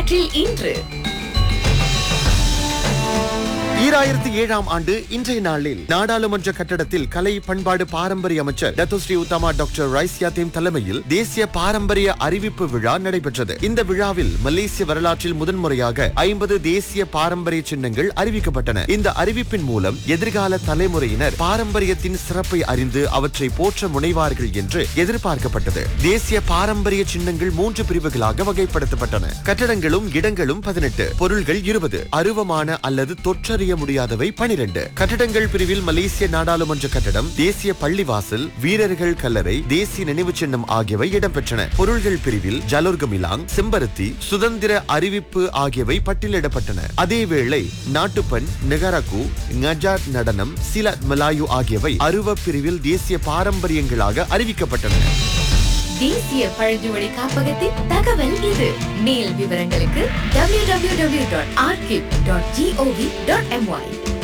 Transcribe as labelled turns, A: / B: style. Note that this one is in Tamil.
A: வரலாற்றில் இன்று
B: ஈராயிரத்தி ஏழாம் ஆண்டு இன்றைய நாளில் நாடாளுமன்ற கட்டடத்தில் கலை பண்பாடு பாரம்பரிய அமைச்சர் Datuk Seri Utama doctor Rais Yatim தலைமையில் தேசிய பாரம்பரிய அறிவிப்பு விழா நடைபெற்றது இந்த விழாவில் மலேசிய வரலாற்றில் முதன்முறையாக ஐம்பது தேசிய பாரம்பரிய சின்னங்கள் அறிவிக்கப்பட்டன இந்த அறிவிப்பின் மூலம் எதிர்கால தலைமுறையினர் பாரம்பரியத்தின் சிறப்பை அறிந்து அவற்றை போற்ற முனைவார்கள் என்று எதிர்பார்க்கப்பட்டது தேசிய பாரம்பரிய சின்னங்கள் மூன்று பிரிவுகளாக வகைப்படுத்தப்பட்டன கட்டடங்களும் இடங்களும் பதினெட்டு பொருள்கள் இருபது அருவமான அல்லது தொற்றறிய முடியாதவை பனிரெண்டு கட்டடங்கள் பிரிவில் மலேசிய நாடாளுமன்ற கட்டடம் தேசிய பள்ளிவாசல் வீரர்கள் கல்லறை தேசிய நினைவு சின்னம் ஆகியவை இடம்பெற்றன பொருள்கள் பிரிவில் ஜலோர்கமிலாங் செம்பருத்தி சுதந்திர அறிவிப்பு ஆகியவை பட்டியலிடப்பட்டன அதேவேளை நாட்டுப்பண் நிகரகு ngajat நடனம் சிலத் மலாயு ஆகியவை அருவ பிரிவில் தேசிய பாரம்பரியங்களாக அறிவிக்கப்பட்டன
A: தேசிய பழங்குடி காப்பகத்தின் தகவல் இது மேல் விவரங்களுக்கு www.archive.gov.my